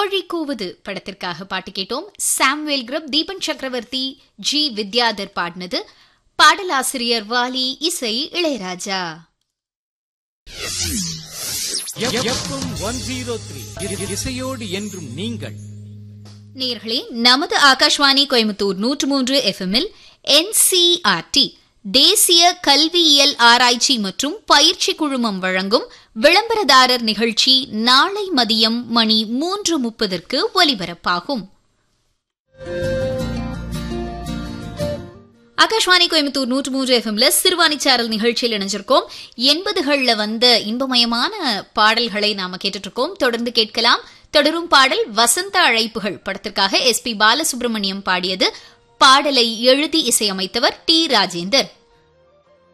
கோழி கூவுது படத்திற்காக பாட்டு கேட்டோம் சாம்வேல் கிரப் தீபன் சக்கரவர்த்தி ஜி வித்யாதர் பாடினது பாடலாசிரியர் வாலி இசை Ilaiyaraaja FM one zero three இசையோடு என்றும் நீங்கள் நேர்களே நமது ஆகாஷ்வாணி கோயம்புத்தூர் நூற்று மூன்று எஃப்எம்மில் என்சிஆர்டி தேசிய கல்வியியல் ஆராய்ச்சி மற்றும் பயிற்சி குழுமம் வழங்கும் விளம்பரதாரர் நிகழ்ச்சி நாளை மதியம் மணி மூன்று முப்பதற்கு ஒலிபரப்பாகும் ஆகாஷ்வாணி கோயம்புத்தூர் நூற்று மூன்று எஃப்எம்ல சிறுவாணி சாரல் நிகழ்ச்சியில் இணைஞ்சிருக்கோம் எண்பதுகள்ல வந்த இன்பமயமான பாடல்களை நாம கேட்டுட்டு இருக்கோம் தொடர்ந்து கேட்கலாம் தொடரும் பாடல் வசந்த அழைப்புகள் படத்திற்காக எஸ் பி பாலசுப்ரமணியம் பாடியது பாடலை எழுதி இசையமைத்தவர் டி ராஜேந்தர்